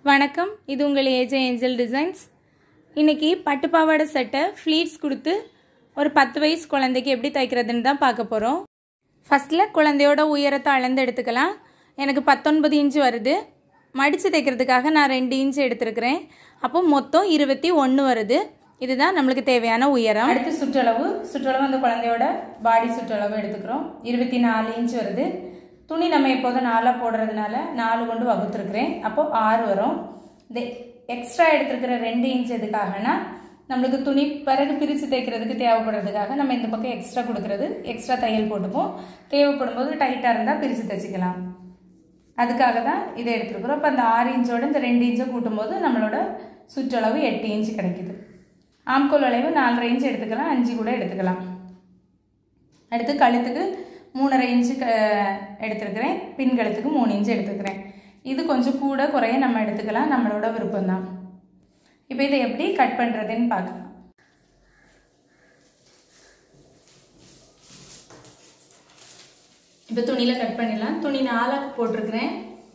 வணக்கம் இது உங்கள் ஏஜே ஏஞ்சல் டிசைன்ஸ் இன்னைக்கு பட்டு பாவாடை சட்டை ஃப்ளீட்ஸ் கொடுத்து ஒரு பத்து வயசு குழந்தைக்கு எப்படி தைக்கிறதுன்னு தான் பார்க்க போகிறோம் ஃபஸ்ட்டில் குழந்தையோட உயரத்தை அளந்து எடுத்துக்கலாம் எனக்கு பத்தொன்பது இன்ச்சு வருது மடித்து தைக்கிறதுக்காக நான் ரெண்டு இன்ச்சு எடுத்திருக்கிறேன் அப்போ மொத்தம் இருபத்தி ஒன்று வருது இதுதான் நம்மளுக்கு தேவையான உயரம் அடுத்து சுற்றளவு சுற்றளவு அந்த குழந்தையோட பாடி சுற்றளவு எடுத்துக்கிறோம் இருபத்தி நாலு இன்ச் வருது துணி நம்ம எப்போதும் நாலாக போடுறதுனால நாலு கொண்டு வகுத்துருக்குறேன் அப்போது ஆறு வரும் இந்த எக்ஸ்ட்ரா எடுத்துருக்கிற ரெண்டு இன்ச் எதுக்காகனா நம்மளுக்கு துணி பிறகு பிரித்து தைக்கிறதுக்கு தேவைப்படுறதுக்காக நம்ம இந்த பக்கம் எக்ஸ்ட்ரா கொடுக்குறது எக்ஸ்ட்ரா தையல் போட்டுப்போம் தேவைப்படும் போது டைட்டாக இருந்தால் பிரித்து தைச்சிக்கலாம் அதுக்காக தான் இதை எடுத்துருக்குறோம் அப்போ அந்த ஆறு இன்ச்சோட இந்த ரெண்டு இன்ச்சை கூட்டும்போது நம்மளோட சுற்றளவு எட்டு இன்ச் கிடைக்குது ஆம்கோல் அளவு நாலரை இன்ச் எடுத்துக்கலாம் அஞ்சு கூட எடுத்துக்கலாம் அடுத்து கழுத்துக்கு மூணரை இன்ச்சு க எடுத்துருக்கிறேன் பின் கழுத்துக்கு மூணு இன்ச்சு எடுத்துக்கிறேன் இது கொஞ்சம் கூட குறைய நம்ம எடுத்துக்கலாம் நம்மளோட விருப்பம் தான் இப்போ இதை எப்படி கட் பண்ணுறதுன்னு பார்க்கலாம் இப்போ துணியில் கட் பண்ணிடலாம் துணி நாலாக போட்டிருக்கிறேன்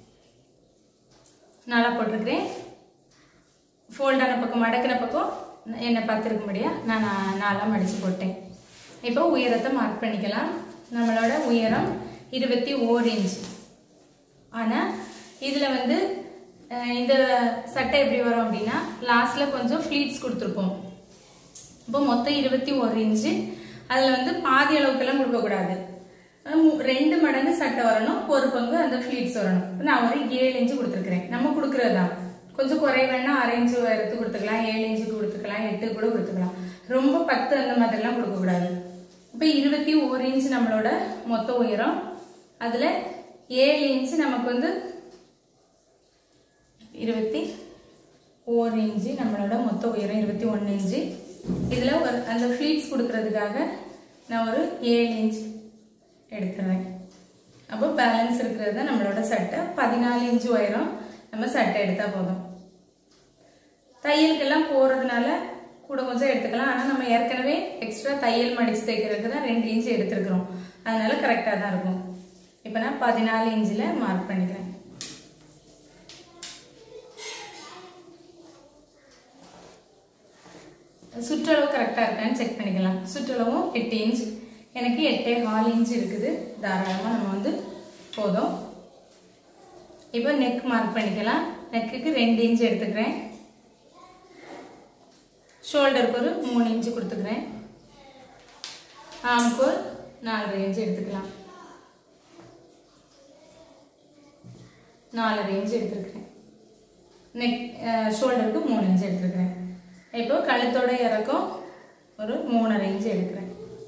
நாலாக போட்டிருக்கிறேன் ஃபோல்டான பக்கம் மடக்கின பக்கம் என்னை பார்த்துருக்க முடியா நான் நாலாக மடித்து போட்டேன் இப்போ உயரத்தை மார்க் பண்ணிக்கலாம் நம்மளோட உயரம் இருபத்தி ஓர் இன்ச் ஆனால் இதில் வந்து இந்த சட்டை எப்படி வரும் அப்படின்னா லாஸ்ட்டில் கொஞ்சம் ஃப்ளீட்ஸ் கொடுத்துருப்போம் இப்போ மொத்தம் இருபத்தி ஒரு இன்ச்சு அதில் வந்து பாதி அளவுக்கெல்லாம் கொடுக்கக்கூடாது ரெண்டு மடங்கு சட்டை வரணும் ஒரு பங்கு அந்த ஃப்ளீட்ஸ் வரணும் நான் ஒரு ஏழு இன்ச்சு கொடுத்துருக்குறேன் நம்ம கொடுக்குறது தான் கொஞ்சம் குறை வேணா அரை இன்ச்சு எடுத்து கொடுத்துக்கலாம் ஏழு இன்ச்சு கொடுத்துக்கலாம் எட்டு கூட கொடுத்துக்கலாம் ரொம்ப பத்து அந்த மாதிரிலாம் கொடுக்கக்கூடாது இப்போ இருபத்தி ஒரு இன்ச் நம்மளோட மொத்த உயரம் அதில் ஏழு இன்ச்சு நமக்கு வந்து இருபத்தி ஓர் இன்ச்சு நம்மளோட மொத்த உயரம் இருபத்தி ஒன்று இன்ச்சு இதில் ஒரு அந்த ஃப்ளீட்ஸ் கொடுக்கறதுக்காக நான் ஒரு ஏழு இன்ச் எடுத்துடுறேன் அப்போ பேலன்ஸ் இருக்கிறது தான் நம்மளோட சட்டை பதினாலு இன்ச்சு உயரம் நம்ம சட்டை எடுத்தால் போதும் தையலுக்கெல்லாம் போகிறதுனால கூட கொஞ்சம் எடுத்துக்கலாம் ஆனால் நம்ம ஏற்கனவே எக்ஸ்ட்ரா தையல் மடித்து தைக்கிறதுக்கு தான் ரெண்டு இன்ச்சு எடுத்துருக்குறோம் அதனால கரெக்டாக தான் இருக்கும் இப்போ நான் பதினாலு இன்ச்சில் மார்க் பண்ணிக்கிறேன் சுற்றளவு கரெக்டாக இருக்கான்னு செக் பண்ணிக்கலாம் சுற்றளவும் எட்டு இன்ச் எனக்கு எட்டே கால் இன்ச் இருக்குது தாராளமாக நம்ம வந்து போதும் இப்போ நெக் மார்க் பண்ணிக்கலாம் நெக்குக்கு ரெண்டு இன்ச் எடுத்துக்கிறேன் ஷோல்டருக்கு ஒரு மூணு இன்ச்சு கொடுத்துக்கிறேன் ஆம்கோல் நாலரை இன்ச்சு எடுத்துக்கலாம் நாலரை இன்ச்சு எடுத்துருக்கிறேன் நெக் ஷோல்டருக்கு மூணு இன்ச்சு எடுத்துருக்கிறேன் இப்போ கழுத்தோட இறக்கம் ஒரு மூணரை இன்ச்சு எடுக்கிறேன்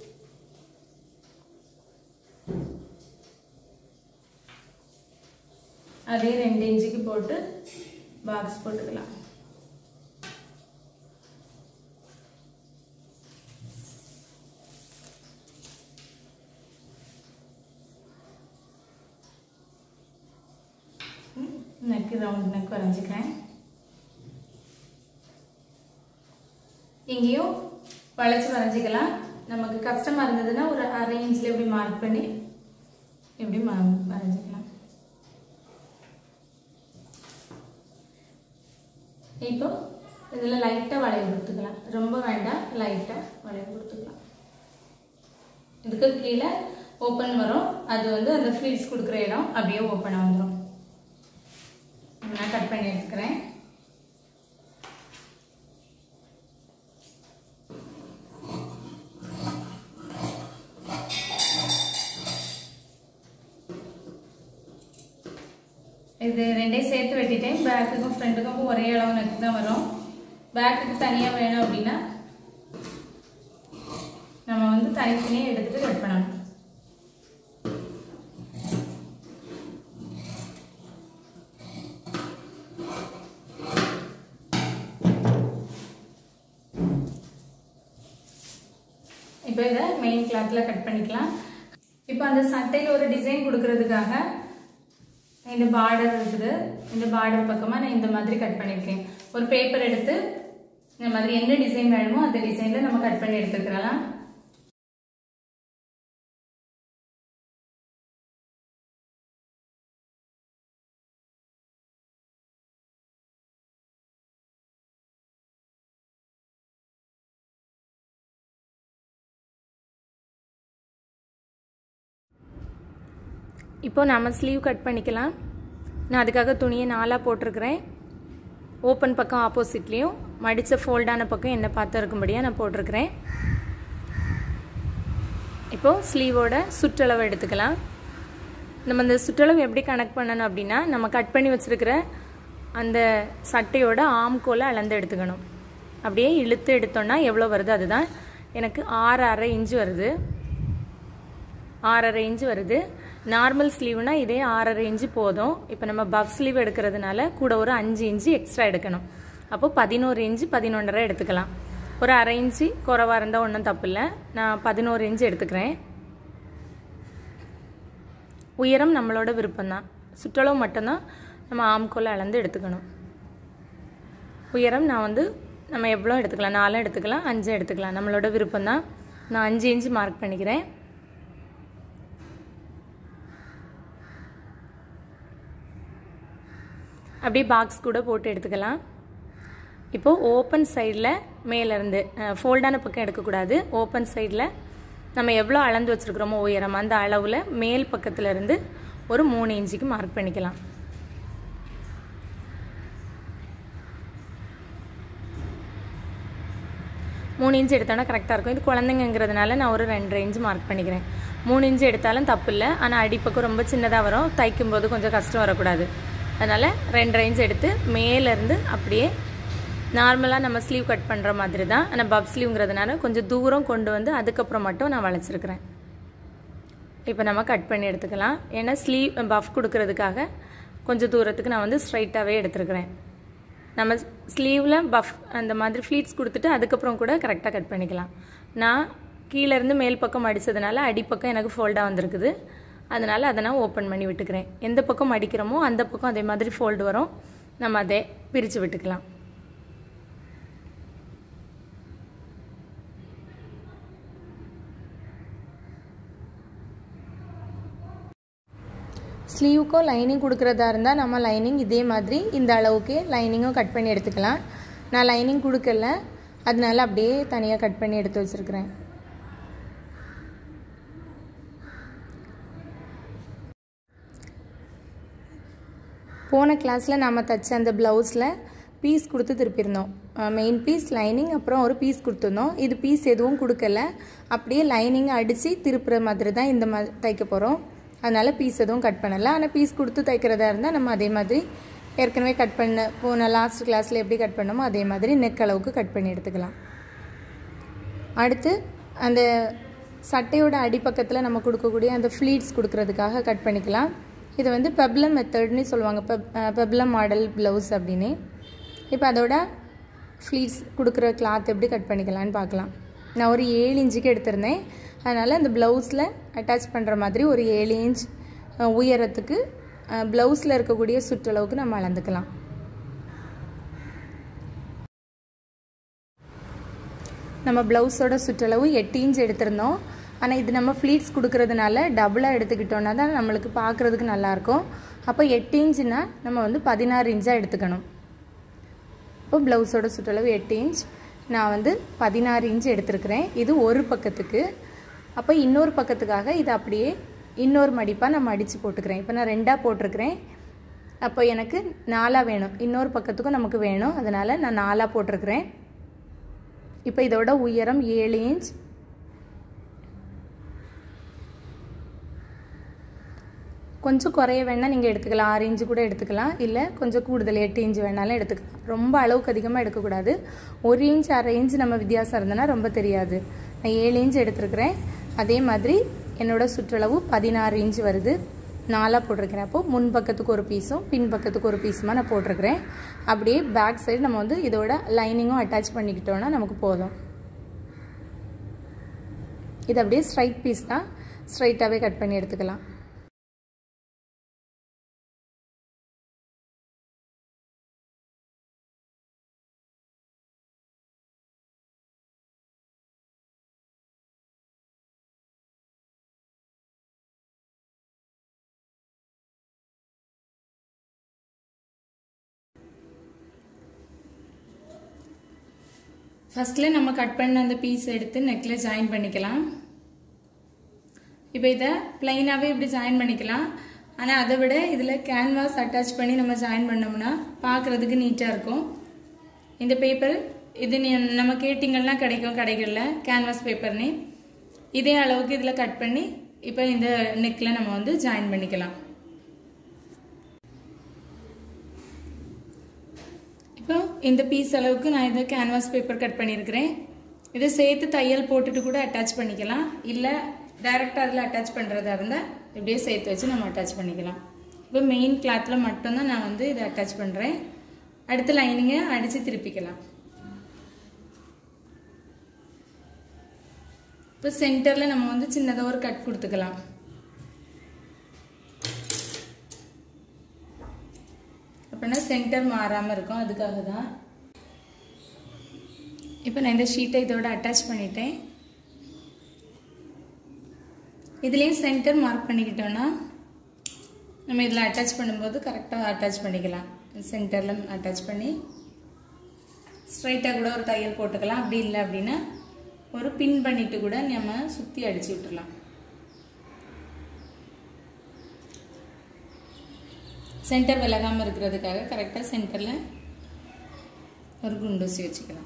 அதே ரெண்டு இன்ச்சுக்கு போட்டு பாக்ஸ் போட்டுக்கலாம் நெக்கு ரவுண்ட் நெக் வரைஞ்சிக்கிறேன் இங்கேயும் வளைச்சி வரைஞ்சிக்கலாம் நமக்கு கஷ்டமாக இருந்ததுன்னா ஒரு அரை இன்ச்சில் இப்படி மார்க் பண்ணி இப்படி வரைஞ்சிக்கலாம் இப்போ இதில் லைட்டாக வளைவு கொடுத்துக்கலாம் ரொம்ப வேண்டாம் லைட்டாக வளைவு கொடுத்துக்கலாம் இதுக்கு கீழே ஓப்பன் வரும் அது வந்து அந்த ஃப்ளீட்ஸ் கொடுக்குற இடம் அப்படியே ஓப்பனாக வந்துடும் நான் கட் பண்ணி எடுத்துக்கிறேன் இது ரெண்டையும் சேர்த்து வெட்டிட்டேன் பேக்குக்கும் ஃப்ரண்ட்டுக்கும் ஒரே அளவு நெக்கு தான் வரும் பேக்குக்கு தனியாக வேணும் அப்படின்னா நம்ம வந்து தனித்தனியாக எடுத்துகிட்டு கட் பண்ணணும் இப்போ இதை மெயின் கிளாத்தில் கட் பண்ணிக்கலாம் இப்போ அந்த சட்டையில் ஒரு டிசைன் கொடுக்கறதுக்காக இந்த பார்டர் இருக்குது இந்த பார்டர் பக்கமாக நான் இந்த மாதிரி கட் பண்ணியிருக்கேன் ஒரு பேப்பர் எடுத்து இந்த மாதிரி என்ன டிசைன் வேணுமோ அந்த டிசைனில் நம்ம கட் பண்ணி எடுத்துக்கலாம் இப்போ நம்ம ஸ்லீவ் கட் பண்ணிக்கலாம் நான் அதுக்காக துணியை நாலாக போட்டிருக்கிறேன் ஓப்பன் பக்கம் ஆப்போசிட்லேயும் மடித்த ஃபோல்டான பக்கம் என்ன பார்த்து இருக்கும்படியாக நான் போட்டிருக்கிறேன் இப்போது ஸ்லீவோட சுற்றளவு எடுத்துக்கலாம் நம்ம இந்த சுற்றளவு எப்படி கனெக்ட் பண்ணணும் அப்படின்னா நம்ம கட் பண்ணி வச்சுருக்கிற அந்த சட்டையோட ஆம்கோலை அளந்து எடுத்துக்கணும் அப்படியே இழுத்து எடுத்தோன்னா எவ்வளோ வருது அதுதான் எனக்கு ஆறு அரை இன்ச்சு வருது ஆறரை இன்ச்சு வருது நார்மல் ஸ்லீவ்னா இதே ஆறரை இன்ச்சு போதும் இப்போ நம்ம பஃப் ஸ்லீவ் எடுக்கிறதுனால கூட ஒரு அஞ்சு இன்ச்சு எக்ஸ்ட்ரா எடுக்கணும் அப்போ பதினோரு இன்ச்சு பதினொன்றரை எடுத்துக்கலாம் ஒரு அரை இன்ச்சு குறவாக இருந்தால் ஒன்றும் தப்பு இல்லை நான் பதினோரு இன்ச்சு எடுத்துக்கிறேன் உயரம் நம்மளோட விருப்பம்தான் சுற்றளவு மட்டும்தான் நம்ம ஆம்கோல் அளந்து எடுத்துக்கணும் உயரம் நான் வந்து நம்ம எவ்வளோ எடுத்துக்கலாம் நாலும் எடுத்துக்கலாம் அஞ்சும் எடுத்துக்கலாம் நம்மளோட விருப்பம் தான் நான் அஞ்சு இன்ச்சு மார்க் பண்ணிக்கிறேன் அப்படியே பாக்ஸ் கூட போட்டு எடுத்துக்கலாம் இப்போது ஓப்பன் சைடில் மேலேருந்து ஃபோல்டான பக்கம் எடுக்கக்கூடாது ஓப்பன் சைடில் நம்ம எவ்வளோ அளந்து வச்சுருக்குறோமோ உயரம் அந்த அளவில் மேல் பக்கத்தில் இருந்து ஒரு மூணு இன்ச்சுக்கு மார்க் பண்ணிக்கலாம் மூணு இன்ச்சு எடுத்தோன்னா கரெக்டாக இருக்கும் இது குழந்தைங்கிறதுனால நான் ஒரு ரெண்டரை இன்ச்சு மார்க் பண்ணிக்கிறேன் மூணு இன்ச்சு எடுத்தாலும் தப்பு இல்லை ஆனால் அடிப்பக்கம் ரொம்ப சின்னதாக வரும் தைக்கும் போது கொஞ்சம் கஷ்டம் வரக்கூடாது அதனால் ரெண்டரை இன்ச் எடுத்து மேலேருந்து அப்படியே நார்மலாக நம்ம ஸ்லீவ் கட் பண்ணுற மாதிரி தான் ஆனால் பப் ஸ்லீவ்ங்கிறதுனால கொஞ்சம் தூரம் கொண்டு வந்து அதுக்கப்புறம் மட்டும் நான் வளைச்சிருக்கிறேன் இப்போ நம்ம கட் பண்ணி எடுத்துக்கலாம் ஏன்னா ஸ்லீவ் பஃப் கொடுக்கறதுக்காக கொஞ்சம் தூரத்துக்கு நான் வந்து ஸ்ட்ரைட்டாகவே எடுத்துருக்கிறேன் நம்ம ஸ்லீவில் பஃப் அந்த மாதிரி ஃப்ளீட்ஸ் கொடுத்துட்டு அதுக்கப்புறம் கூட கரெக்டாக கட் பண்ணிக்கலாம் நான் கீழேருந்து மேல் பக்கம் அடித்ததுனால அடிப்பக்கம் எனக்கு ஃபோல்டாக வந்திருக்குது அதனால் அதை நான் ஓப்பன் பண்ணி விட்டுக்கிறேன் எந்த பக்கம் அடிக்கிறோமோ அந்த பக்கம் அதே மாதிரி ஃபோல்டு வரும் நம்ம அதை பிரித்து விட்டுக்கலாம் ஸ்லீவுக்கும் லைனிங் கொடுக்குறதா இருந்தால் நம்ம லைனிங் இதே மாதிரி இந்த அளவுக்கு லைனிங்கும் கட் பண்ணி எடுத்துக்கலாம் நான் லைனிங் கொடுக்கல அதனால அப்படியே தனியாக கட் பண்ணி எடுத்து வச்சுருக்கிறேன் போன கிளாஸில் நாம் தைச்ச அந்த ப்ளவுஸில் பீஸ் கொடுத்து திருப்பியிருந்தோம் மெயின் பீஸ் லைனிங் அப்புறம் ஒரு பீஸ் கொடுத்துருந்தோம் இது பீஸ் எதுவும் கொடுக்கல அப்படியே லைனிங் அடித்து திருப்புற மாதிரி தான் இந்த மாதிரி தைக்க போகிறோம் அதனால் பீஸ் எதுவும் கட் பண்ணலை ஆனால் பீஸ் கொடுத்து தைக்கிறதா இருந்தால் நம்ம அதே மாதிரி ஏற்கனவே கட் பண்ண போன லாஸ்ட் கிளாஸில் எப்படி கட் பண்ணோமோ அதே மாதிரி நெக் அளவுக்கு கட் பண்ணி எடுத்துக்கலாம் அடுத்து அந்த சட்டையோட அடிப்பக்கத்தில் நம்ம கொடுக்கக்கூடிய அந்த ஃப்ளீட்ஸ் கொடுக்கறதுக்காக கட் பண்ணிக்கலாம் இது வந்து பெப்ளம் மெத்தட்னு சொல்லுவாங்க பெப் பெப்ளம் மாடல் ப்ளவுஸ் அப்படின்னு இப்போ அதோட ஃப்ளீட்ஸ் கொடுக்குற கிளாத் எப்படி கட் பண்ணிக்கலான்னு பார்க்கலாம் நான் ஒரு ஏழு இன்ச்சுக்கு எடுத்திருந்தேன் அதனால் அந்த ப்ளவுஸில் அட்டாச் பண்ணுற மாதிரி ஒரு ஏழு இன்ச் உயரத்துக்கு ப்ளவுஸில் இருக்கக்கூடிய சுற்றளவுக்கு நம்ம அளந்துக்கலாம் நம்ம ப்ளவுஸோட சுற்றளவு எட்டு இன்ச் எடுத்திருந்தோம் ஆனால் இது நம்ம ஃப்ளீட்ஸ் கொடுக்கறதுனால டபுளாக எடுத்துக்கிட்டோன்னா தான் நம்மளுக்கு பார்க்குறதுக்கு நல்லாயிருக்கும் அப்போ எட்டு இன்ச்சுனா நம்ம வந்து பதினாறு இன்ச்சாக எடுத்துக்கணும் இப்போ ப்ளவுஸோட சுற்றளவு எட்டு இன்ச் நான் வந்து பதினாறு இன்ச் எடுத்திருக்கிறேன் இது ஒரு பக்கத்துக்கு அப்போ இன்னொரு பக்கத்துக்காக இது அப்படியே இன்னொரு மடிப்பாக நான் மடித்து போட்டுக்கிறேன் இப்போ நான் ரெண்டாக போட்டிருக்கிறேன் அப்போ எனக்கு நாலாக வேணும் இன்னொரு பக்கத்துக்கும் நமக்கு வேணும் அதனால் நான் நாலாக போட்டிருக்கிறேன் இப்போ இதோட உயரம் ஏழு இன்ச் கொஞ்சம் குறைய வேணால் நீங்கள் எடுத்துக்கலாம் ஆறு இன்ச்சு கூட எடுத்துக்கலாம் இல்லை கொஞ்சம் கூடுதல் எட்டு இன்ச்சு வேணாலும் எடுத்துக்கலாம் ரொம்ப அளவுக்கு அதிகமாக எடுக்கக்கூடாது ஒரு இன்ச் அரை இன்ச் நம்ம வித்தியாசம் இருந்ததுன்னா ரொம்ப தெரியாது நான் ஏழு இன்ச் எடுத்துருக்கிறேன் அதே மாதிரி என்னோட சுற்றளவு பதினாறு இன்ச் வருது நாலாக போட்டிருக்கிறேன் அப்போது முன் பக்கத்துக்கு ஒரு பீஸும் பின் பக்கத்துக்கு ஒரு பீஸுமாக நான் போட்டிருக்கிறேன் அப்படியே பேக் சைடு நம்ம வந்து இதோட லைனிங்கும் அட்டாச் பண்ணிக்கிட்டோன்னா நமக்கு போதும் இது அப்படியே ஸ்ட்ரைட் பீஸ் தான் ஸ்ட்ரைட்டாகவே கட் பண்ணி எடுத்துக்கலாம் ஃபஸ்ட்டில் நம்ம கட் பண்ண அந்த பீஸ் எடுத்து நெக்கில் ஜாயின் பண்ணிக்கலாம் இப்போ இதை ப்ளைனாகவே இப்படி ஜாயின் பண்ணிக்கலாம் ஆனால் அதை விட இதில் கேன்வாஸ் அட்டாச் பண்ணி நம்ம ஜாயின் பண்ணோம்னா பார்க்குறதுக்கு நீட்டாக இருக்கும் இந்த பேப்பர் இது நீ நம்ம கேட்டிங்கன்னா கிடைக்கும் கடைகளில் கேன்வாஸ் பேப்பர்னு இதே அளவுக்கு இதில் கட் பண்ணி இப்போ இந்த நெக்கில் நம்ம வந்து ஜாயின் பண்ணிக்கலாம் இப்போ இந்த பீஸ் அளவுக்கு நான் இதை கேன்வாஸ் பேப்பர் கட் பண்ணியிருக்கிறேன் இதை சேர்த்து தையல் போட்டுட்டு கூட அட்டாச் பண்ணிக்கலாம் இல்லை டைரெக்டாக அதில் அட்டாச் பண்ணுறதா இருந்தால் இப்படியே சேர்த்து வச்சு நம்ம அட்டாச் பண்ணிக்கலாம் இப்போ மெயின் கிளாத்தில் மட்டும்தான் நான் வந்து இதை அட்டாச் பண்ணுறேன் அடுத்து லைனிங்கை அடித்து திருப்பிக்கலாம் இப்போ சென்டரில் நம்ம வந்து சின்னதாக ஒரு கட் கொடுத்துக்கலாம் அப்படின்னா சென்டர் மாறாமல் இருக்கும் அதுக்காக தான் இப்போ நான் இந்த ஷீட்டை இதோட அட்டாச் பண்ணிட்டேன் இதுலேயும் சென்டர் மார்க் பண்ணிக்கிட்டோன்னா நம்ம இதில் அட்டாச் பண்ணும்போது கரெக்டாக அட்டாச் பண்ணிக்கலாம் சென்டரில் அட்டாச் பண்ணி ஸ்ட்ரைட்டாக கூட ஒரு தையல் போட்டுக்கலாம் அப்படி இல்லை அப்படின்னா ஒரு பின் பண்ணிட்டு கூட நம்ம சுற்றி அடிச்சு விட்டுறலாம் சென்டர் விலகாமல் இருக்கிறதுக்காக கரெக்டாக சென்டரில் ஒரு குண்டூசி வச்சுக்கலாம்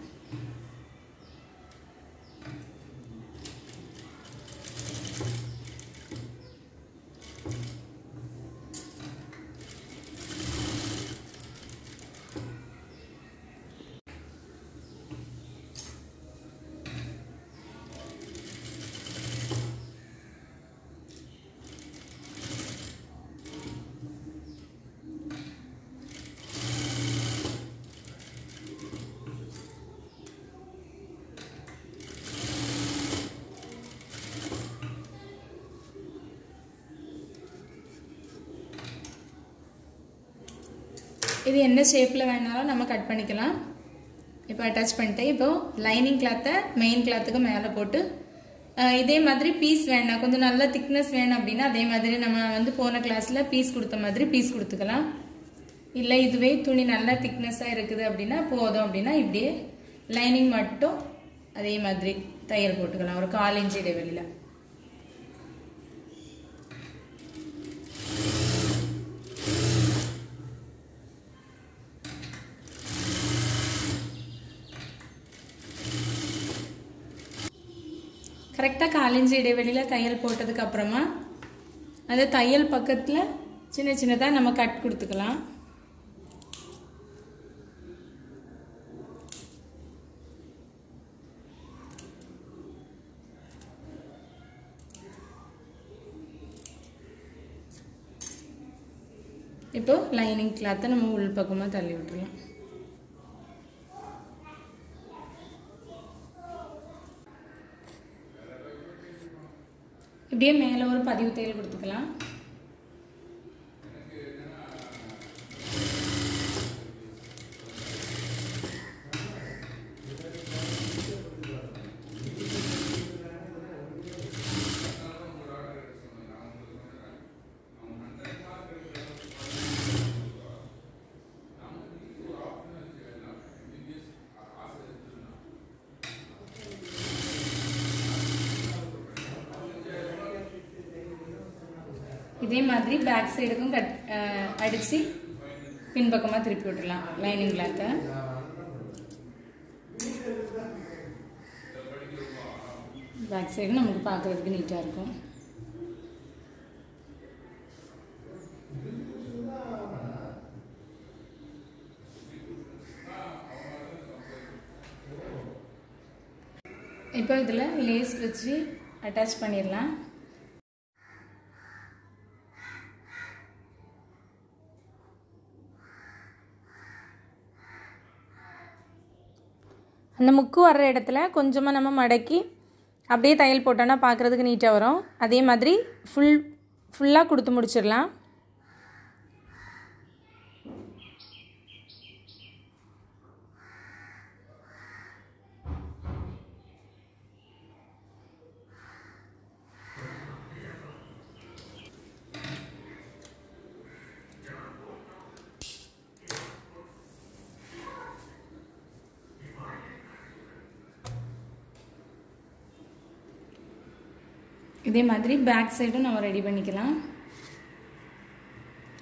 இது என்ன ஷேப்பில் வேணாலும் நம்ம கட் பண்ணிக்கலாம் இப்போ அட்டாச் பண்ணிட்டேன் இப்போ லைனிங் கிளாத்தை மெயின் கிளாத்துக்கு மேலே போட்டு அஹ், இதே மாதிரி பீஸ் வேணாம் கொஞ்சம் நல்ல திக்னஸ் வேணும் அப்படின்னா அதே மாதிரி நம்ம வந்து போன கிளாஸில் பீஸ் கொடுத்த மாதிரி பீஸ் கொடுத்துக்கலாம் இல்லை இதுவே துணி நல்லா திக்னஸாக இருக்குது அப்படின்னா போதும் அப்படின்னா இப்படியே லைனிங் மட்டும் அதே மாதிரி தையல் போட்டுக்கலாம் ஒரு கால் இன்ச் இடைவெளியில் கரெக்டாக காலிஞ்சி இடைவெளியில் தையல் போட்டதுக்கு அப்புறமா அந்த தையல் பக்கத்தில் சின்ன சின்னதாக நம்ம கட் கொடுத்துக்கலாம் இப்போ லைனிங் கிளாத்தை நம்ம உள் பக்கமாக தள்ளி விட்டுறலாம் இப்படியே மேலே ஒரு பதிவு தையல் கொடுத்துக்கலாம் இதே மாதிரி பேக் சைடுக்கும் கட் அடித்து பின்பக்கமாக திருப்பி விட்டுறலாம் லைனிங் கிளாத்தை பேக் சைடு நமக்கு பார்க்குறதுக்கு நீட்டாக இருக்கும் இப்போ இதில் லேஸ் வச்சு அட்டாச் பண்ணிடலாம் அந்த முக்கு வர்ற இடத்துல கொஞ்சமாக நம்ம மடக்கி அப்படியே தையல் போட்டோன்னா பார்க்குறதுக்கு நீட்டாக வரும் அதே மாதிரி ஃபுல் ஃபுல்லாக கொடுத்து முடிச்சிடலாம் இதே மாதிரி பேக் சைடும் நம்ம ரெடி பண்ணிக்கலாம்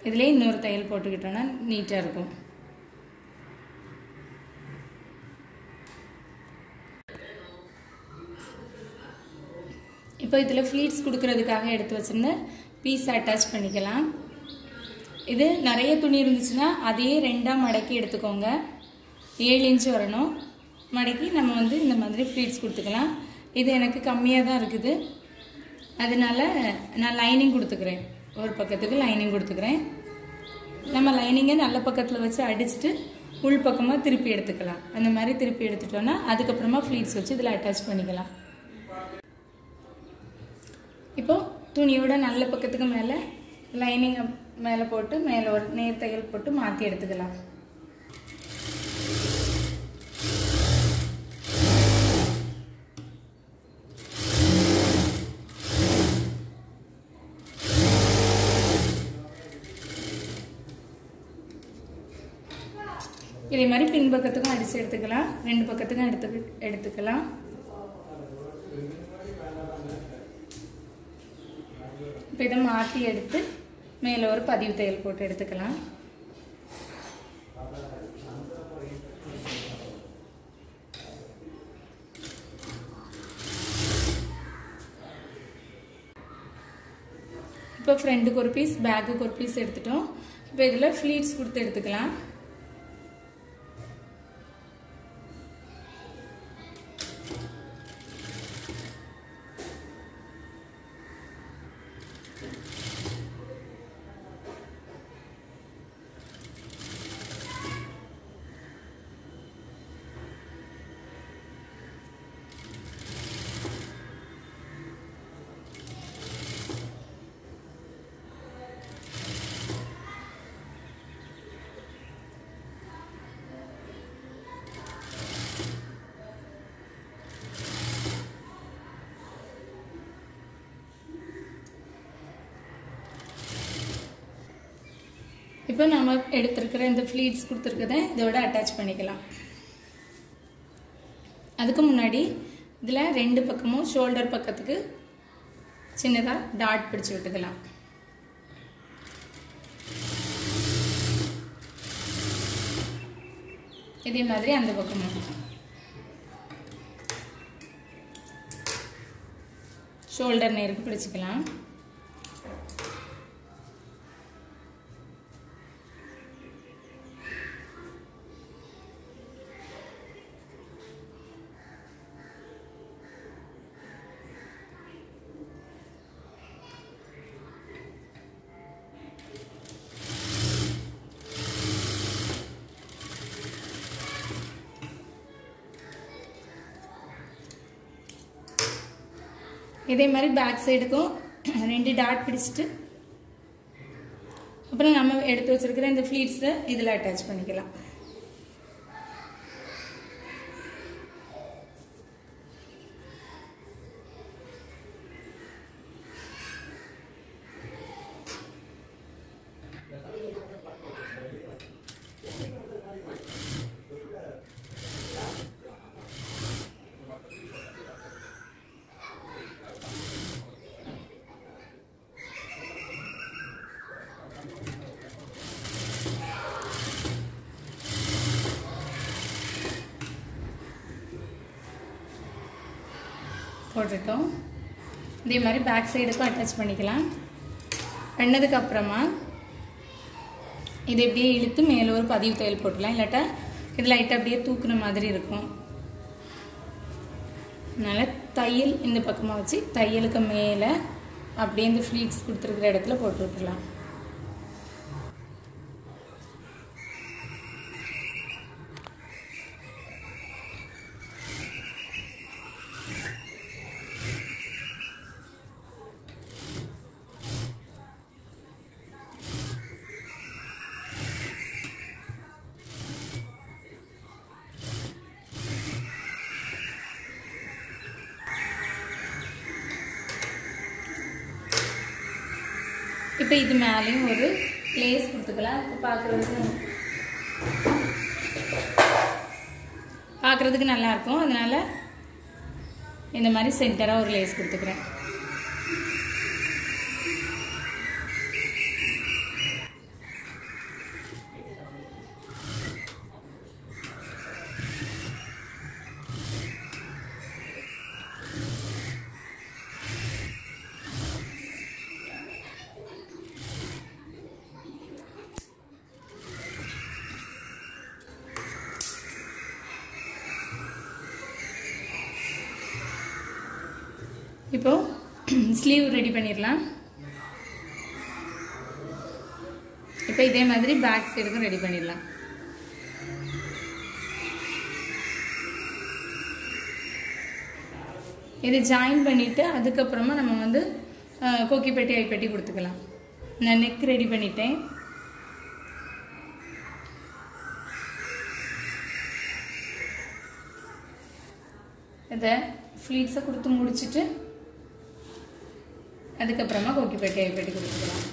இதிலே இன்னொரு தையல் போட்டுக்கிட்டோன்னா நீட்டாக இருக்கும் இப்போ இதில் ஃப்ளீட்ஸ் கொடுக்கறதுக்காக எடுத்து வச்சிருந்த பீஸ் அட்டாச் பண்ணிக்கலாம் இது நிறைய துணி இருந்துச்சுன்னா அதையே ரெண்டாக மடக்கி எடுத்துக்கோங்க ஏழு இன்ச்சு வரணும் மடக்கி நம்ம வந்து இந்த மாதிரி ஃப்ளீட்ஸ் கொடுத்துக்கலாம் இது எனக்கு கம்மியாக தான் இருக்குது அதனால நான் லைனிங் கொடுத்துக்கிறேன் ஒரு பக்கத்துக்கு லைனிங் கொடுத்துக்கிறேன் நம்ம லைனிங்கை நல்ல பக்கத்தில் வச்சு அடிச்சுட்டு உள் பக்கமாக திருப்பி எடுத்துக்கலாம் அந்த மாதிரி திருப்பி எடுத்துட்டோன்னா அதுக்கப்புறமா ஃப்ளீட்ஸ் வச்சு இதில் அட்டாச் பண்ணிக்கலாம் இப்போ துணியோட நல்ல பக்கத்துக்கு மேலே லைனிங் மேலே போட்டு மேலே ஒரு நேர் தையல் போட்டு மாற்றி எடுத்துக்கலாம் இதே மாதிரி பின்பக்கத்துக்கும் அடித்து எடுத்துக்கலாம் ரெண்டு பக்கத்துக்கும் எடுத்து எடுத்துக்கலாம் இப்போ இதை மாற்றி எடுத்து மேலே ஒரு பதிவு தையல் போட்டு எடுத்துக்கலாம் இப்போ ஃப்ரெண்டுக்கு ஒரு பீஸ் பேக்குக்கு ஒரு பீஸ் எடுத்துட்டோம் இப்போ இதில் ஃப்ளீட்ஸ் கொடுத்து எடுத்துக்கலாம் இப்போ நம்ம எடுத்திருக்கிற இந்த ஃப்ளீட்ஸ் கொடுத்துருக்கத இதோட அட்டாச் பண்ணிக்கலாம் அதுக்கு முன்னாடி இதில் ரெண்டு பக்கமும் ஷோல்டர் பக்கத்துக்கு சின்னதாக டாட் பிடிச்சு விட்டுக்கலாம் இதே மாதிரி அந்த பக்கமும் ஷோல்டர் நேருக்கு பிடிச்சிக்கலாம் இதே மாதிரி பேக் சைடுக்கும் ரெண்டு டாட் பிடிச்சிட்டு அப்புறம் நம்ம எடுத்து வச்சிருக்கிற இந்த ஃப்ளீட்ஸை இதில் அட்டாச் பண்ணிக்கலாம் போட்டுட்டோம் இதே மாதிரி பேக் சைடுக்கும் அட்டாச் பண்ணிக்கலாம் பண்ணதுக்கு அப்புறமா இதை இப்படியே இழுத்து மேலே ஒரு பதிவு தையல் போட்டுக்கலாம் இல்லாட்டா இது லைட்டாக அப்படியே தூக்குன மாதிரி இருக்கும் அதனால் தையல் இந்த பக்கமாக வச்சு தையலுக்கு மேலே அப்படியே இந்த ஃப்ளீட்ஸ் கொடுத்துருக்குற இடத்துல போட்டு விட்டுலாம் இப்போ இது மேலேயும் ஒரு லேஸ் கொடுத்துக்கலாம் இப்போ பார்க்குறதுக்கு பார்க்குறதுக்கு நல்லாயிருக்கும் அதனால் இந்த மாதிரி சென்டராக ஒரு லேஸ் கொடுத்துக்கிறேன் இப்போ ஸ்லீவ் ரெடி பண்ணிடலாம் இப்போ இதே மாதிரி பேக் சைடுக்கும் ரெடி பண்ணிடலாம் இது ஜாயின் பண்ணிவிட்டு அதுக்கப்புறமா நம்ம வந்து கோக்கி பெட்டி ஐப்பெட்டி கொடுத்துக்கலாம் நான் நெக் ரெடி பண்ணிட்டேன் இதை ஃப்ளீட்ஸை கொடுத்து முடிச்சுட்டு அதுக்கப்புறமா கோக்கி பெட்டி ஐப்பெட்டி கொடுத்துக்கலாம்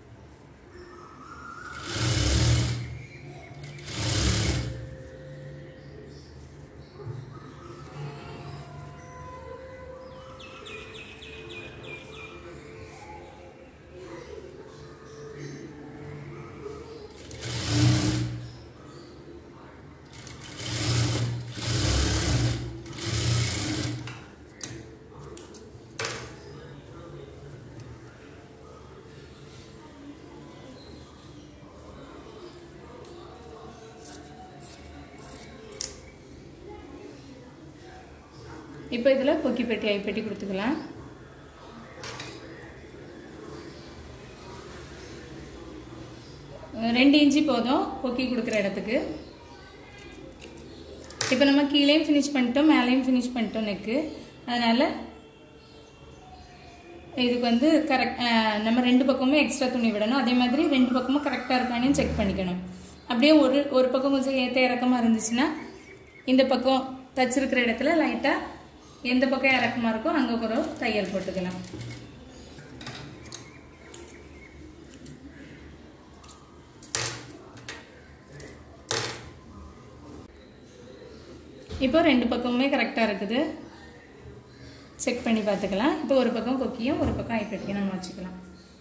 இப்போ இதில் கொக்கி பெட்டி ஐப்பெட்டி கொடுத்துக்கலாம் ரெண்டு இன்ச்சு போதும் கொக்கி கொடுக்குற இடத்துக்கு இப்போ நம்ம கீழேயும் ஃபினிஷ் பண்ணிட்டோம் மேலேயும் ஃபினிஷ் பண்ணிட்டோம் நெக்கு அதனால் இதுக்கு வந்து கரெக்ட் நம்ம ரெண்டு பக்கமும் எக்ஸ்ட்ரா துணி விடணும் அதே மாதிரி ரெண்டு பக்கமும் கரெக்டாக இருக்கானு செக் பண்ணிக்கணும் அப்படியே ஒரு ஒரு பக்கம் கொஞ்சம் ஏற்ற இறக்கமாக இருந்துச்சுன்னா இந்த பக்கம் தச்சிருக்கிற இடத்துல லைட்டாக எந்த பக்கம் இறக்கமாக இருக்கோ அங்கே கூட தையல் போட்டுக்கலாம் இப்போ ரெண்டு பக்கமுமே கரெக்டாக இருக்குது செக் பண்ணி பார்த்துக்கலாம் இப்போ ஒரு பக்கம் கொக்கியும் ஒரு பக்கம் ஐப்பெட்டியும் நம்ம வச்சுக்கலாம்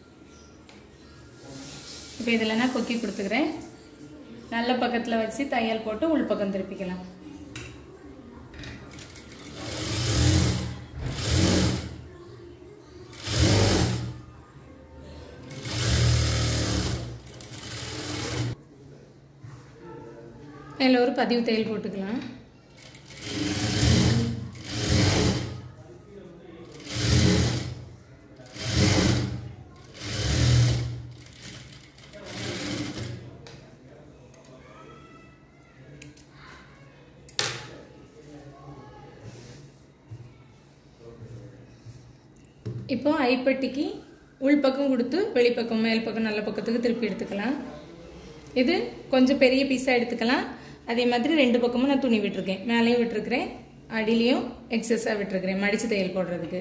இப்போ இதில் நான் கொக்கி கொடுத்துக்கிறேன் நல்ல பக்கத்தில் வச்சு தையல் போட்டு உள் பக்கம் திருப்பிக்கலாம் அதில் ஒரு பதிவு தையல் போட்டுக்கலாம் இப்போ ஐப்பட்டிக்கு உள்பக்கம் கொடுத்து வெளிப்பக்கம் மேல் பக்கம் நல்ல பக்கத்துக்கு திருப்பி எடுத்துக்கலாம் இது கொஞ்சம் பெரிய பீஸாக எடுத்துக்கலாம் அதே மாதிரி ரெண்டு பக்கமும் நான் துணி விட்டுருக்கேன் மேலேயும் விட்டுருக்கிறேன் அடியிலையும் எக்ஸஸாக விட்டுருக்கிறேன் மடித்து தையல் போடுறதுக்கு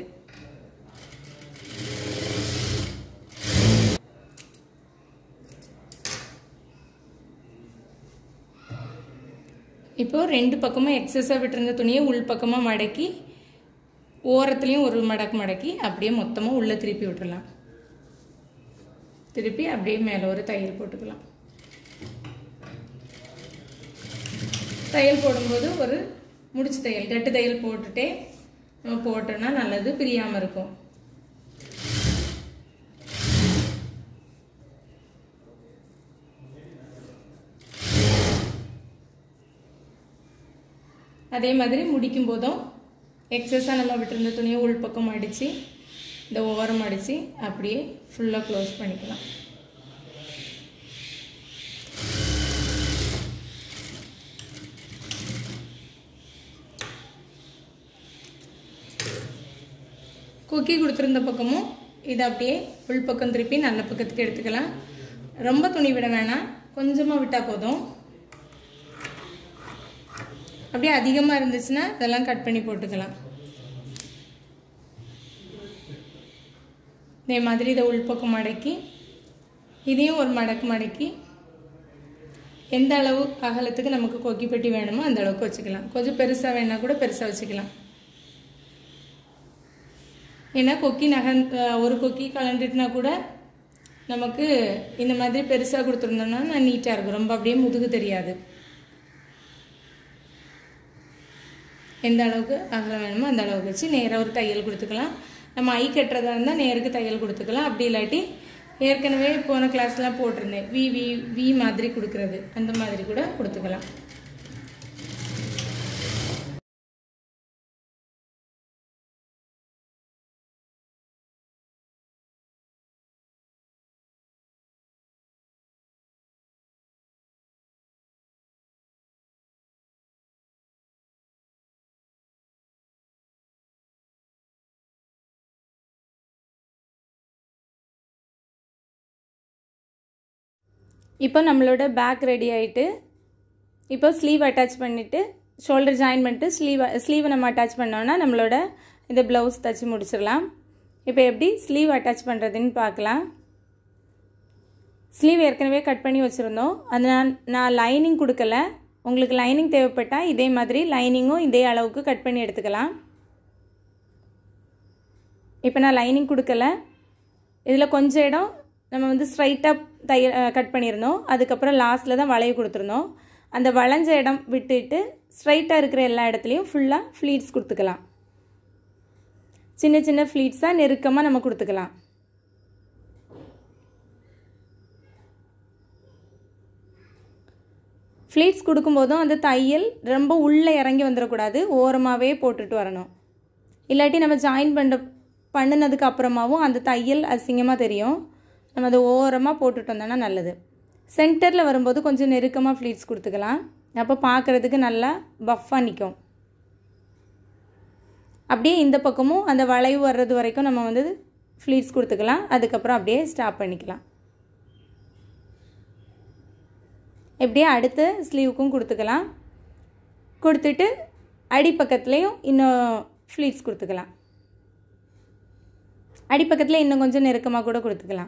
இப்போ ரெண்டு பக்கமும் எக்ஸஸாக விட்டுருந்த துணியை உள் பக்கமாக மடக்கி ஓரத்துலேயும் ஒரு மடக்கு மடக்கி அப்படியே மொத்தமாக உள்ளே திருப்பி விட்டுறலாம் திருப்பி அப்படியே மேலே ஒரு தையல் போட்டுக்கலாம் தையல் போடும்போது ஒரு முடிச்சு தையல் கட்டு தையல் போட்டுட்டே நம்ம போட்டோன்னா நல்லது பிரியாமல் இருக்கும் அதே மாதிரி முடிக்கும் போதும் எக்ஸஸாக நம்ம விட்டுருந்த துணியை உள்பக்கம் அடித்து இந்த ஓரம் அடித்து அப்படியே ஃபுல்லாக க்ளோஸ் பண்ணிக்கலாம் கொக்கி கொடுத்துருந்த பக்கமும் இதை அப்படியே உள்பக்கம் திருப்பி நல்ல பக்கத்துக்கு எடுத்துக்கலாம் ரொம்ப துணி விட வேணாம் கொஞ்சமாக விட்டால் போதும் அப்படியே அதிகமாக இருந்துச்சுன்னா இதெல்லாம் கட் பண்ணி போட்டுக்கலாம் இதே மாதிரி இதை உள்பக்கம் மடக்கி இதையும் ஒரு மடக்கு மடக்கி எந்த அளவு அகலத்துக்கு நமக்கு கொக்கி பெட்டி வேணுமோ அந்த அளவுக்கு வச்சுக்கலாம் கொஞ்சம் பெருசாக வேணால் கூட பெருசாக வச்சுக்கலாம் ஏன்னா கொக்கி நகன் ஒரு கொக்கி கலண்டுட்டுனா கூட நமக்கு இந்த மாதிரி பெருசாக கொடுத்துருந்தோம்னா நான் நீட்டாக இருக்கும் ரொம்ப அப்படியே முதுகு தெரியாது எந்த அளவுக்கு அகலம் வேணுமோ அந்த அளவுக்கு வச்சு நேராக ஒரு தையல் கொடுத்துக்கலாம் நம்ம ஐ கட்டுறதா இருந்தால் நேருக்கு தையல் கொடுத்துக்கலாம் அப்படி இல்லாட்டி ஏற்கனவே போன கிளாஸ்லாம் போட்டிருந்தேன் வி வி வி மாதிரி கொடுக்குறது அந்த மாதிரி கூட கொடுத்துக்கலாம் இப்போ நம்மளோட பேக் ரெடி ஆகிட்டு இப்போ ஸ்லீவ் அட்டாச் பண்ணிவிட்டு ஷோல்டர் ஜாயின் பண்ணிட்டு ஸ்லீவ் ஸ்லீவை நம்ம அட்டாச் பண்ணோன்னா நம்மளோட இந்த ப்ளவுஸ் தச்சு முடிச்சிடலாம் இப்போ எப்படி ஸ்லீவ் அட்டாச் பண்ணுறதுன்னு பார்க்கலாம் ஸ்லீவ் ஏற்கனவே கட் பண்ணி வச்சுருந்தோம் அது நான் நான் லைனிங் கொடுக்கல உங்களுக்கு லைனிங் தேவைப்பட்டால் இதே மாதிரி லைனிங்கும் இதே அளவுக்கு கட் பண்ணி எடுத்துக்கலாம் இப்போ நான் லைனிங் கொடுக்கல இதில் கொஞ்சம் இடம் நம்ம வந்து ஸ்ட்ரைட்டாக தைய கட் பண்ணியிருந்தோம் அதுக்கப்புறம் லாஸ்ட்டில் தான் வளைய கொடுத்துருந்தோம் அந்த வளைஞ்ச இடம் விட்டுட்டு ஸ்ட்ரைட்டாக இருக்கிற எல்லா இடத்துலையும் ஃபுல்லாக ஃப்ளீட்ஸ் கொடுத்துக்கலாம் சின்ன சின்ன ஃப்ளீட்ஸாக நெருக்கமாக நம்ம கொடுத்துக்கலாம் ஃப்ளீட்ஸ் கொடுக்கும்போதும் அந்த தையல் ரொம்ப உள்ளே இறங்கி வந்துடக்கூடாது ஓரமாகவே போட்டுட்டு வரணும் இல்லாட்டி நம்ம ஜாயின் பண்ண பண்ணினதுக்கு அப்புறமாவும் அந்த தையல் அசிங்கமாக தெரியும் நம்ம அதை ஓரமாக போட்டுட்டு வந்தோம்னா நல்லது சென்டரில் வரும்போது கொஞ்சம் நெருக்கமாக ஃப்ளீட்ஸ் கொடுத்துக்கலாம் அப்போ பார்க்குறதுக்கு நல்லா பஃப்பாக நிற்கும் அப்படியே இந்த பக்கமும் அந்த வளைவு வர்றது வரைக்கும் நம்ம வந்து ஃப்ளீட்ஸ் கொடுத்துக்கலாம் அதுக்கப்புறம் அப்படியே ஸ்டாப் பண்ணிக்கலாம் இப்படியே அடுத்த ஸ்லீவுக்கும் கொடுத்துக்கலாம் கொடுத்துட்டு அடிப்பக்கத்துலேயும் இன்னும் ஃப்ளீட்ஸ் கொடுத்துக்கலாம் அடிப்பக்கத்தில் இன்னும் கொஞ்சம் நெருக்கமாக கூட கொடுத்துக்கலாம்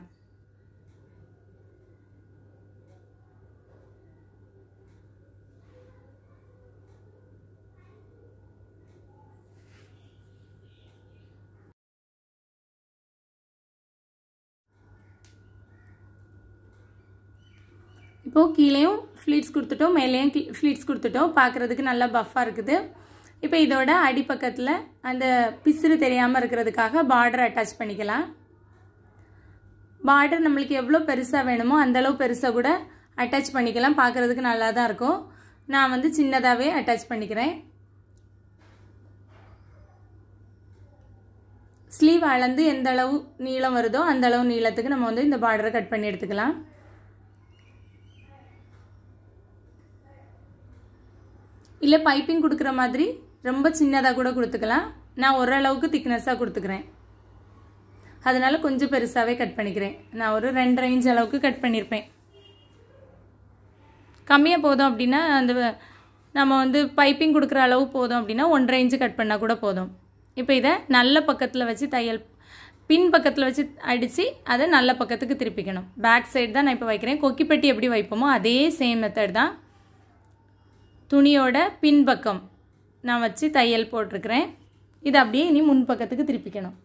இப்போது கீழேயும் ஃப்ளீட்ஸ் கொடுத்துட்டோம் மேலேயும் ஃப்ளீட்ஸ் கொடுத்துட்டோம் பார்க்குறதுக்கு நல்லா பஃப்பாக இருக்குது இப்போ இதோட அடிப்பக்கத்தில் அந்த பிசுறு தெரியாமல் இருக்கிறதுக்காக பார்டர் அட்டாச் பண்ணிக்கலாம் பார்டர் நம்மளுக்கு எவ்வளோ பெருசாக வேணுமோ அந்தளவு பெருசாக கூட அட்டாச் பண்ணிக்கலாம் பார்க்குறதுக்கு நல்லா தான் இருக்கும் நான் வந்து சின்னதாகவே அட்டாச் பண்ணிக்கிறேன் ஸ்லீவ் அளந்து எந்த அளவு நீளம் வருதோ அந்த அளவு நீளத்துக்கு நம்ம வந்து இந்த பார்டரை கட் பண்ணி எடுத்துக்கலாம் இல்லை பைப்பிங் கொடுக்குற மாதிரி ரொம்ப சின்னதாக கூட கொடுத்துக்கலாம் நான் ஓரளவுக்கு திக்னஸாக கொடுத்துக்கிறேன் அதனால் கொஞ்சம் பெருசாகவே கட் பண்ணிக்கிறேன் நான் ஒரு ரெண்டரை இன்ச் அளவுக்கு கட் பண்ணியிருப்பேன் கம்மியாக போதும் அப்படின்னா அந்த நம்ம வந்து பைப்பிங் கொடுக்குற அளவு போதும் அப்படின்னா ஒன்றரை இன்ச்சு கட் பண்ணால் கூட போதும் இப்போ இதை நல்ல பக்கத்தில் வச்சு தையல் பின் பக்கத்தில் வச்சு அடித்து அதை நல்ல பக்கத்துக்கு திருப்பிக்கணும் பேக் சைடு தான் நான் இப்போ வைக்கிறேன் கொக்கிப்பெட்டி எப்படி வைப்போமோ அதே சேம் மெத்தட் தான் துணியோட பின்பக்கம் நான் வச்சு தையல் போட்டிருக்கிறேன் இதை அப்படியே இனி முன்பக்கத்துக்கு திருப்பிக்கணும்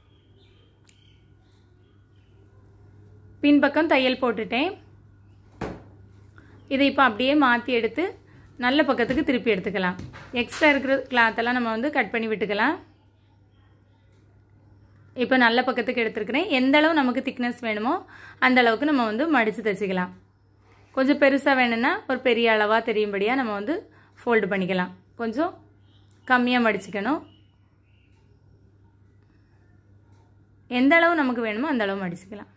பின்பக்கம் தையல் போட்டுட்டேன் இதை இப்போ அப்படியே மாற்றி எடுத்து நல்ல பக்கத்துக்கு திருப்பி எடுத்துக்கலாம் எக்ஸ்ட்ரா இருக்கிற கிளாத்தெல்லாம் நம்ம வந்து கட் பண்ணி விட்டுக்கலாம் இப்போ நல்ல பக்கத்துக்கு எடுத்துருக்கிறேன் எந்த அளவு நமக்கு திக்னஸ் வேணுமோ அந்த அளவுக்கு நம்ம வந்து மடித்து தைச்சிக்கலாம் கொஞ்சம் பெருசாக வேணும்னா ஒரு பெரிய அளவாக தெரியும்படியாக நம்ம வந்து ஃபோல்டு பண்ணிக்கலாம் கொஞ்சம் கம்மியாக மடிச்சுக்கணும் எந்த அளவு நமக்கு வேணுமோ அந்த அளவு மடிச்சுக்கலாம்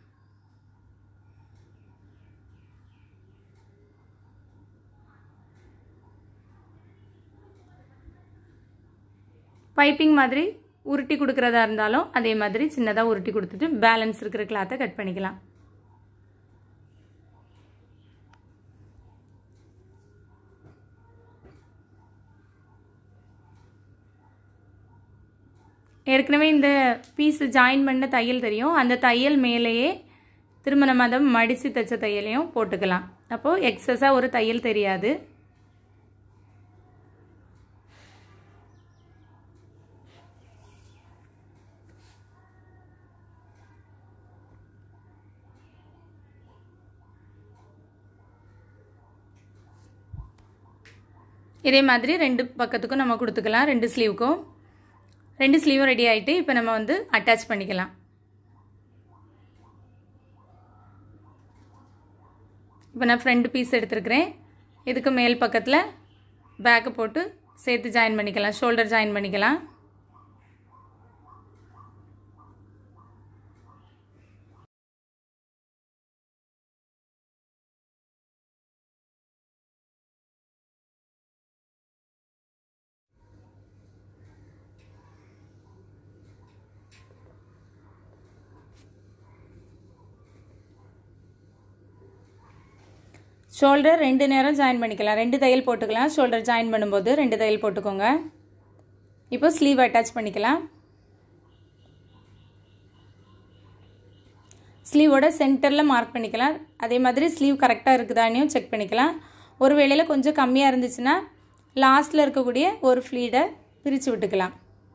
பைப்பிங் மாதிரி உருட்டி கொடுக்குறதா இருந்தாலும் அதே மாதிரி சின்னதாக உருட்டி கொடுத்துட்டு பேலன்ஸ் இருக்கிற கிளாத்தை கட் பண்ணிக்கலாம் ஏற்கனவே இந்த பீஸ் ஜாயின் பண்ண தையல் தெரியும் அந்த தையல் மேலேயே திரும்ப நம்ம அதை மடித்து தைச்ச தையலையும் போட்டுக்கலாம் அப்போது எக்ஸஸாக ஒரு தையல் தெரியாது இதே மாதிரி ரெண்டு பக்கத்துக்கும் நம்ம கொடுத்துக்கலாம் ரெண்டு ஸ்லீவுக்கும் ரெண்டு ஸ்லீவும் ரெடி ஆகிட்டு இப்போ நம்ம வந்து அட்டாச் பண்ணிக்கலாம் இப்போ நான் ஃப்ரண்ட் பீஸ் எடுத்துருக்கிறேன் இதுக்கு மேல் பக்கத்தில் பேக்கை போட்டு சேர்த்து ஜாயின் பண்ணிக்கலாம் ஷோல்டர் ஜாயின் பண்ணிக்கலாம் ஷோல்டர் ரெண்டு நேரம் ஜாயின் பண்ணிக்கலாம் ரெண்டு தையல் போட்டுக்கலாம் ஷோல்டர் ஜாயின் பண்ணும்போது ரெண்டு தையல் போட்டுக்கோங்க இப்போ ஸ்லீவ் அட்டாச் பண்ணிக்கலாம் ஸ்லீவோட சென்டரில் மார்க் பண்ணிக்கலாம் அதே மாதிரி ஸ்லீவ் கரெக்டாக இருக்குதானையும் செக் பண்ணிக்கலாம் ஒரு வேளையில் கொஞ்சம் கம்மியாக இருந்துச்சுன்னா லாஸ்ட்டில் இருக்கக்கூடிய ஒரு ஃப்ளீடை பிரித்து விட்டுக்கலாம்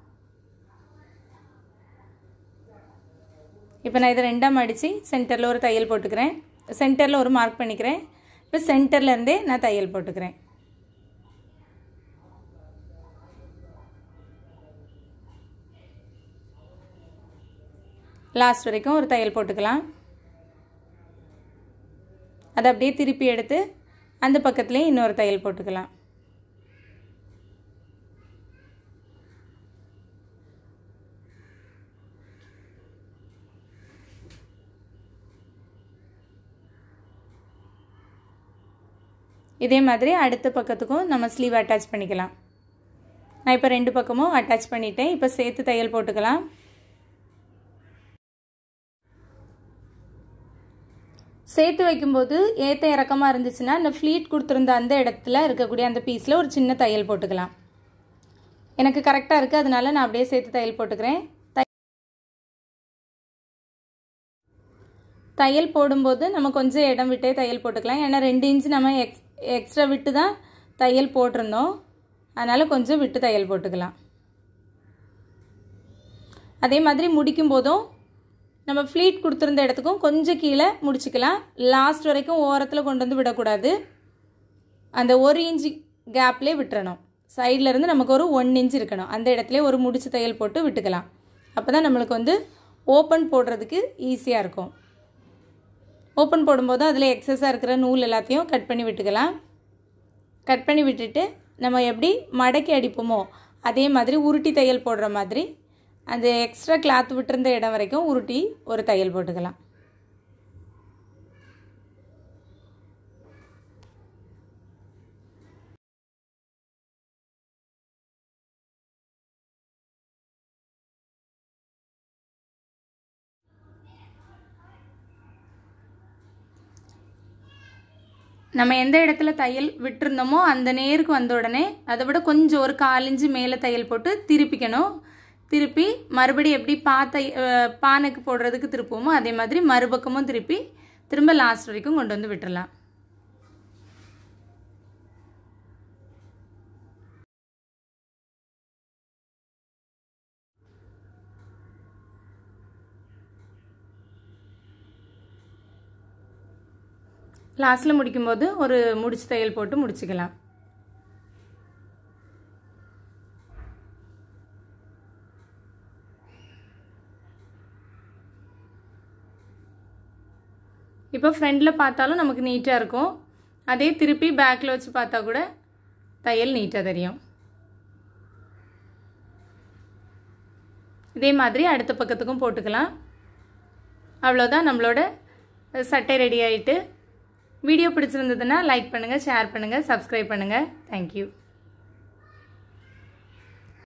இப்போ நான் இதை ரெண்டாக மடித்து சென்டரில் ஒரு தையல் போட்டுக்கிறேன் சென்டரில் ஒரு மார்க் பண்ணிக்கிறேன் இப்போ சென்டர்லேருந்தே நான் தையல் போட்டுக்கிறேன் லாஸ்ட் வரைக்கும் ஒரு தையல் போட்டுக்கலாம் அதை அப்படியே திருப்பி எடுத்து அந்த பக்கத்துலேயும் இன்னொரு தையல் போட்டுக்கலாம் இதே மாதிரி அடுத்த பக்கத்துக்கும் நம்ம ஸ்லீவ் அட்டாச் பண்ணிக்கலாம் நான் இப்போ ரெண்டு பக்கமும் அட்டாச் பண்ணிட்டேன் இப்போ சேர்த்து தையல் போட்டுக்கலாம் சேர்த்து வைக்கும்போது ஏற்ற இறக்கமாக இருந்துச்சுன்னா இந்த ஃப்ளீட் கொடுத்துருந்த அந்த இடத்துல இருக்கக்கூடிய அந்த பீஸில் ஒரு சின்ன தையல் போட்டுக்கலாம் எனக்கு கரெக்டாக இருக்குது அதனால நான் அப்படியே சேர்த்து தையல் போட்டுக்கிறேன் தையல் போடும்போது நம்ம கொஞ்சம் இடம் விட்டே தையல் போட்டுக்கலாம் ஏன்னா ரெண்டு இன்ச்சு நம்ம எக்ஸ் எக்ஸ்ட்ரா விட்டு தான் தையல் போட்டிருந்தோம் அதனால் கொஞ்சம் விட்டு தையல் போட்டுக்கலாம் அதே மாதிரி முடிக்கும் போதும் நம்ம ஃப்ளீட் கொடுத்துருந்த இடத்துக்கும் கொஞ்சம் கீழே முடிச்சுக்கலாம் லாஸ்ட் வரைக்கும் ஓரத்தில் கொண்டு வந்து விடக்கூடாது அந்த ஒரு இன்ச்சு கேப்லேயே விட்டுறணும் சைடில் இருந்து நமக்கு ஒரு ஒன் இன்ச் இருக்கணும் அந்த இடத்துல ஒரு முடிச்சு தையல் போட்டு விட்டுக்கலாம் அப்போ தான் நம்மளுக்கு வந்து ஓப்பன் போடுறதுக்கு ஈஸியாக இருக்கும் ஓப்பன் போடும்போது அதில் எக்ஸஸாக இருக்கிற நூல் எல்லாத்தையும் கட் பண்ணி விட்டுக்கலாம் கட் பண்ணி விட்டுட்டு நம்ம எப்படி மடக்கி அடிப்போமோ அதே மாதிரி உருட்டி தையல் போடுற மாதிரி அந்த எக்ஸ்ட்ரா கிளாத் விட்டுருந்த இடம் வரைக்கும் உருட்டி ஒரு தையல் போட்டுக்கலாம் நம்ம எந்த இடத்துல தையல் விட்டுருந்தோமோ அந்த நேருக்கு வந்த உடனே அதை விட கொஞ்சம் ஒரு காலிஞ்சு மேலே தையல் போட்டு திருப்பிக்கணும் திருப்பி மறுபடி எப்படி பா தை பானைக்கு போடுறதுக்கு திருப்புவோமோ அதே மாதிரி மறுபக்கமும் திருப்பி திரும்ப லாஸ்ட் வரைக்கும் கொண்டு வந்து விட்டுறலாம் லாஸ்ட்டில் முடிக்கும்போது ஒரு முடிச்சு தையல் போட்டு முடிச்சுக்கலாம் இப்போ ஃப்ரண்டில் பார்த்தாலும் நமக்கு நீட்டாக இருக்கும் அதே திருப்பி பேக்கில் வச்சு பார்த்தா கூட தையல் நீட்டாக தெரியும் இதே மாதிரி அடுத்த பக்கத்துக்கும் போட்டுக்கலாம் அவ்வளோதான் நம்மளோட சட்டை ரெடி ஆகிட்டு வீடியோ பிடிச்சிருந்ததுன்னா லைக் பண்ணுங்கள் ஷேர் பண்ணுங்கள் சப்ஸ்கிரைப் பண்ணுங்கள் தேங்க்யூ